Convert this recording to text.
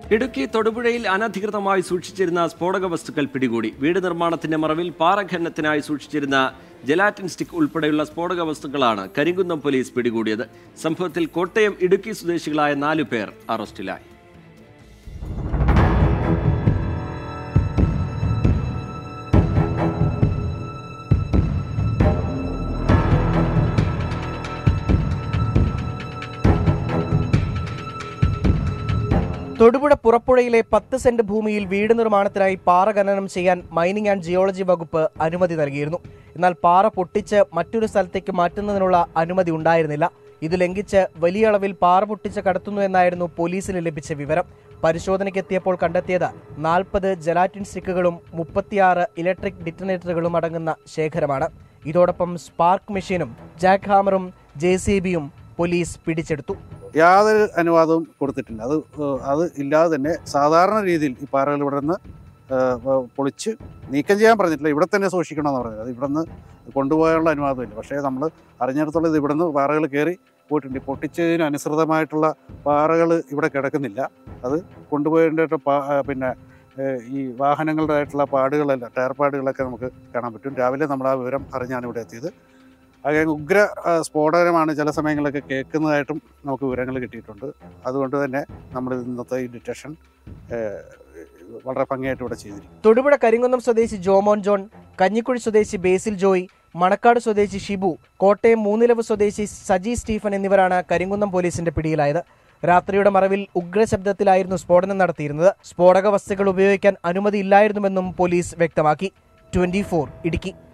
ഇടുക്കി തൊടുപുഴയിൽ അനധികൃതമായി സൂക്ഷിച്ചിരുന്ന സ്ഫോടക വസ്തുക്കൾ പിടികൂടി വീട് നിർമ്മാണത്തിന്റെ മറവിൽ പാറഖനനത്തിനായി സൂക്ഷിച്ചിരുന്ന ജലാറ്റിൻ സ്റ്റിക്ക് ഉൾപ്പെടെയുള്ള സ്ഫോടക വസ്തുക്കളാണ് കരിങ്കുന്നം പോലീസ് പിടികൂടിയത് സംഭവത്തിൽ കോട്ടയം ഇടുക്കി സ്വദേശികളായ നാലു പേർ അറസ്റ്റിലായി തൊടുപുഴ പുറപ്പുഴയിലെ പത്ത് സെന്റ് ഭൂമിയിൽ വീട് നിർമ്മാണത്തിനായി പാറ ഖനനം ചെയ്യാൻ മൈനിങ് ആൻഡ് ജിയോളജി വകുപ്പ് അനുമതി നൽകിയിരുന്നു എന്നാൽ പാറ പൊട്ടിച്ച് മറ്റൊരു സ്ഥലത്തേക്ക് മാറ്റുന്നതിനുള്ള അനുമതി ഉണ്ടായിരുന്നില്ല ഇത് ലംഘിച്ച് വലിയ അളവിൽ പാറ പൊട്ടിച്ച് കടത്തുന്നു എന്നായിരുന്നു പോലീസിന് ലഭിച്ച വിവരം പരിശോധനയ്ക്കെത്തിയപ്പോൾ കണ്ടെത്തിയത് നാൽപ്പത് ജലാറ്റിൻ സ്റ്റിക്കുകളും മുപ്പത്തിയാറ് ഇലക്ട്രിക് ഡിറ്റനേറ്ററുകളും അടങ്ങുന്ന ശേഖരമാണ് ഇതോടൊപ്പം സ്പാർക്ക് മെഷീനും ജാക്ക് ഹാമറും ജെ സി ബിയും പോലീസ് പിടിച്ചെടുത്തു യാതൊരു അനുവാദവും കൊടുത്തിട്ടില്ല അത് ഏഹ്, അത് ഇല്ലാതെ തന്നെ സാധാരണ രീതിയിൽ ഈ പാറകൾ ഇവിടെ നിന്ന് ഏഹ്, പൊളിച്ച് നീക്കം ചെയ്യാൻ പറഞ്ഞിട്ടില്ല ഇവിടെ തന്നെ സൂക്ഷിക്കണമെന്ന് പറഞ്ഞത് അത് ഇവിടെ നിന്ന് കൊണ്ടുപോകാനുള്ള അനുവാദമില്ല പക്ഷേ നമ്മൾ അറിഞ്ഞിടത്തോളം ഇത് ഇവിടെ നിന്ന് പാറകൾ കയറി പോയിട്ടുണ്ട് ഈ പൊട്ടിച്ചതിന് അനുസൃതമായിട്ടുള്ള പാറകൾ ഇവിടെ കിടക്കുന്നില്ല അത് കൊണ്ടുപോയേണ്ട പാ ഏഹ്, പിന്നെ ഏഹ്, ഈ വാഹനങ്ങളുടേതായിട്ടുള്ള പാടുകളല്ല ടയർ പാടുകളൊക്കെ നമുക്ക് കാണാൻ പറ്റും രാവിലെ നമ്മൾ ആ വിവരം അറിഞ്ഞാണ് ഇവിടെ എത്തിയത് അങ്ങനെ ഉഗ്ര ആ, സ്ഫോടനമാണ് ചില സമയങ്ങളിലൊക്കെ കേൾക്കുന്നതായിട്ടും നമുക്ക് വിവരങ്ങൾ കിട്ടിയിട്ടുണ്ട് അതുകൊണ്ട് തന്നെ നമ്മൾ ഇന്നത്തെ ഈ ഡിറ്റക്ഷൻ ഏഹ്, വളരെ ഭംഗിയായിട്ട് ഇവിടെ ചെയ്തിരിക്കും തൊടുപുഴ കരിങ്കുന്നം സ്വദേശി ജോമോൻ ജോൺ കഞ്ഞിക്കുഴി സ്വദേശി ബേസിൽ ജോയ് മണക്കാട് സ്വദേശി ഷിബു കോട്ടയം മൂന്നിലവ് സ്വദേശി സജി സ്റ്റീഫൻ എന്നിവരാണ് കരിങ്കുന്നം പോലീസിന്റെ പിടിയിലായത് രാത്രിയുടെ മറവിൽ ഉഗ്രശബ്ദത്തിലായിരുന്നു സ്ഫോടനം നടത്തിയിരുന്നത് സ്ഫോടക വസ്തുക്കൾ ഉപയോഗിക്കാൻ അനുമതിയില്ലായിരുന്നുവെന്നും പോലീസ് വ്യക്തമാക്കി ട്വന്റി ഇടുക്കി